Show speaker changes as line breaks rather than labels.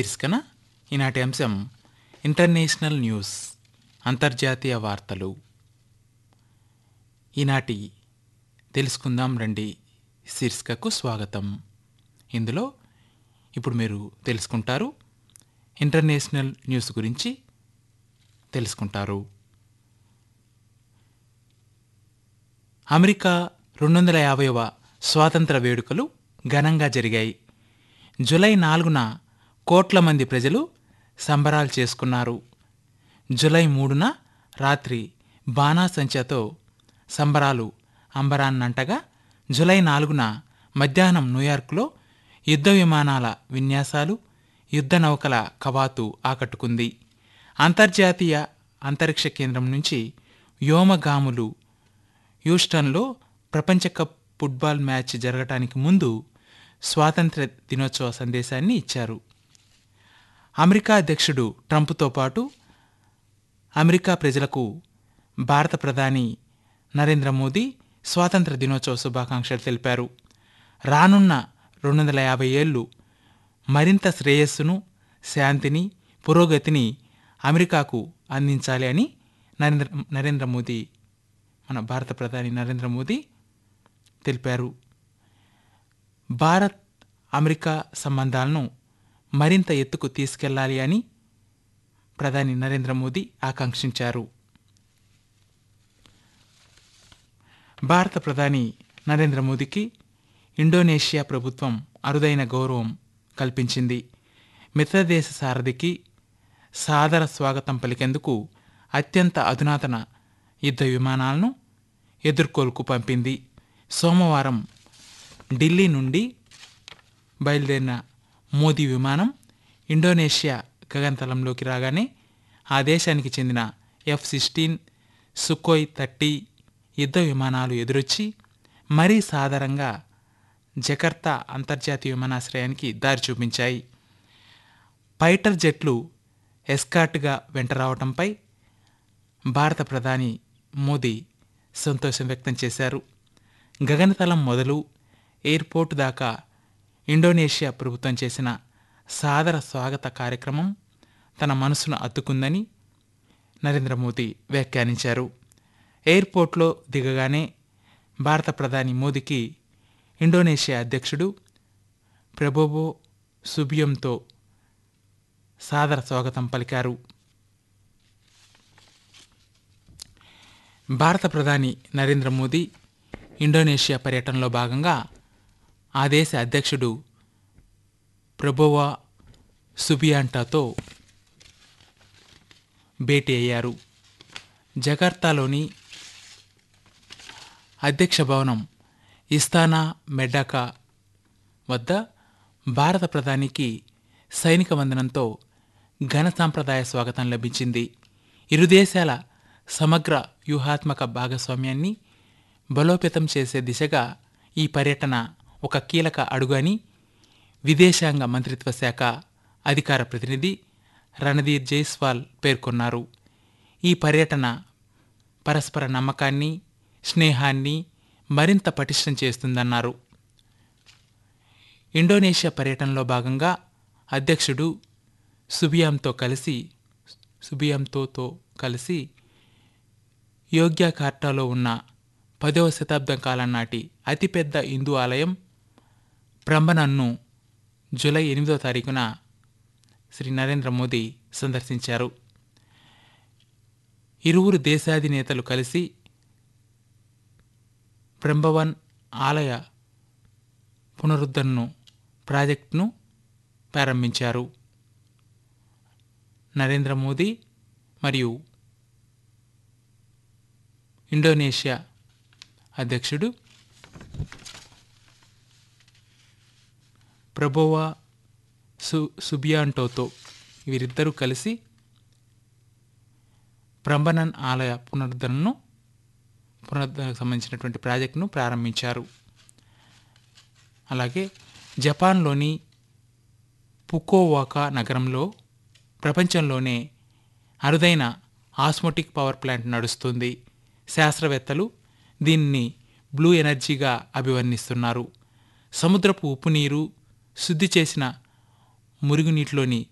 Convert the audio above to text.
శీర్షికన ఈనాటి అంశం ఇంటర్నేషనల్ న్యూస్ అంతర్జాతీయ వార్తలు ఈనాటి తెలుసుకుందాం రండి శీర్షికకు స్వాగతం ఇందులో ఇప్పుడు మీరు తెలుసుకుంటారు ఇంటర్నేషనల్ న్యూస్ గురించి తెలుసుకుంటారు అమెరికా రెండు వందల యాభైవ స్వాతంత్ర వేడుకలు ఘనంగా జరిగాయి జూలై నాలుగున కోట్ల మంది ప్రజలు సంబరాలు చేసుకున్నారు జూలై మూడున రాత్రి బాణాసంచాతో సంబరాలు అంబరాన్నంటగా జూలై నాలుగున మధ్యాహ్నం న్యూయార్క్లో యుద్ధ విమానాల విన్యాసాలు యుద్ధ నౌకల కవాతు ఆకట్టుకుంది అంతర్జాతీయ అంతరిక్ష కేంద్రం నుంచి వ్యోమగాములు హ్యూస్టన్లో ప్రపంచ కప్ ఫుట్బాల్ మ్యాచ్ జరగటానికి ముందు స్వాతంత్ర దినోత్సవ సందేశాన్ని ఇచ్చారు అమెరికా అధ్యక్షుడు ట్రంప్తో పాటు అమెరికా ప్రజలకు భారత ప్రధాని నరేంద్ర మోదీ స్వాతంత్ర దినోత్సవ శుభాకాంక్షలు తెలిపారు రానున్న రెండు వందల యాభై ఏళ్ళు మరింత శ్రేయస్సును శాంతిని పురోగతిని అమెరికాకు అందించాలి అని నరేంద్ర నరేంద్ర మోదీ మన భారత ప్రధాని నరేంద్ర మోదీ తెలిపారు భారత్ అమెరికా సంబంధాలను మరింత ఎత్తుకు తీసుకెళ్లాలి అని ప్రధాని నరేంద్ర మోదీ ఆకాంక్షించారు భారత ప్రధాని నరేంద్ర మోదీకి ఇండోనేషియా ప్రభుత్వం అరుదైన గౌరవం కల్పించింది మిత్రదేశ సారథికి సాదర స్వాగతం పలికేందుకు అత్యంత అధునాతన యుద్ధ విమానాలను ఎదుర్కోలుకు పంపింది సోమవారం ఢిల్లీ నుండి బయలుదేరిన మోదీ విమానం ఇండోనేషియా గగనతలంలోకి రాగానే ఆ దేశానికి చెందిన ఎఫ్ సిక్స్టీన్ సుకోయ్ థర్టీ యుద్ధ విమానాలు ఎదురొచ్చి మరీ సాధారణంగా జకర్తా అంతర్జాతీయ విమానాశ్రయానికి దారి చూపించాయి ఫైటర్ జెట్లు ఎస్కాట్గా వెంట రావడంపై భారత ప్రధాని మోదీ సంతోషం వ్యక్తం చేశారు గగనతలం మొదలు ఎయిర్పోర్ట్ దాకా ఇండోనేషియా ప్రభుత్వం చేసిన సాదర స్వాగత కార్యక్రమం తన మనసును అత్తుకుందని నరేంద్ర మోదీ వ్యాఖ్యానించారు ఎయిర్పోర్ట్లో దిగగానే భారత ప్రధాని మోదీకి ఇండోనేషియా అధ్యక్షుడు ప్రభోబో సుబియంతో సాదర స్వాగతం పలికారు భారత ప్రధాని నరేంద్ర మోదీ ఇండోనేషియా పర్యటనలో భాగంగా ఆ దేశ అధ్యక్షుడు ప్రభోవా సుబియాంటాతో భేటీ అయ్యారు జకార్తాలోని అధ్యక్ష భవనం ఇస్తానా మెడ్డాకా వద్ద భారత ప్రధానికి సైనిక వందనంతో ఘన సాంప్రదాయ స్వాగతం లభించింది ఇరు దేశాల సమగ్ర వ్యూహాత్మక భాగస్వామ్యాన్ని బలోపేతం చేసే దిశగా ఈ పర్యటన ఒక కీలక అడుగు అని విదేశాంగ మంత్రిత్వ శాఖ అధికార ప్రతినిధి రణధీర్ జైస్వాల్ పేర్కొన్నారు ఈ పర్యటన పరస్పర నమ్మకాన్ని స్నేహాన్ని మరింత పటిష్టం చేస్తుందన్నారు ఇండోనేషియా పర్యటనలో భాగంగా అధ్యక్షుడు సుబియాంతో కలిసి సుబియాంతోతో కలిసి యోగ్యకార్టాలో ఉన్న పదవ శతాబ్దం కాలం నాటి అతిపెద్ద హిందూ ఆలయం ప్రంబనన్ను జూలై ఎనిమిదో తారీఖున శ్రీ నరేంద్ర మోదీ సందర్శించారు ఇరువురు దేశాధినేతలు కలిసి బ్రంబవన్ ఆలయ పునరుద్ధరణను ప్రాజెక్టును ప్రారంభించారు నరేంద్ర మోదీ మరియు ఇండోనేషియా అధ్యక్షుడు ప్రభోవా సు సుబియాంటోతో వీరిద్దరూ కలిసి ప్రంబనన్ ఆలయ పునరుద్ధరణను పునరుద్ధరణకు సంబంధించినటువంటి ప్రాజెక్టును ప్రారంభించారు అలాగే జపాన్లోని పుకోవాకా నగరంలో ప్రపంచంలోనే అరుదైన ఆస్మోటిక్ పవర్ ప్లాంట్ నడుస్తుంది శాస్త్రవేత్తలు దీన్ని బ్లూ ఎనర్జీగా అభివర్ణిస్తున్నారు సముద్రపు ఉప్పు నీరు శుద్ధి చేసిన మురుగునీటిలోని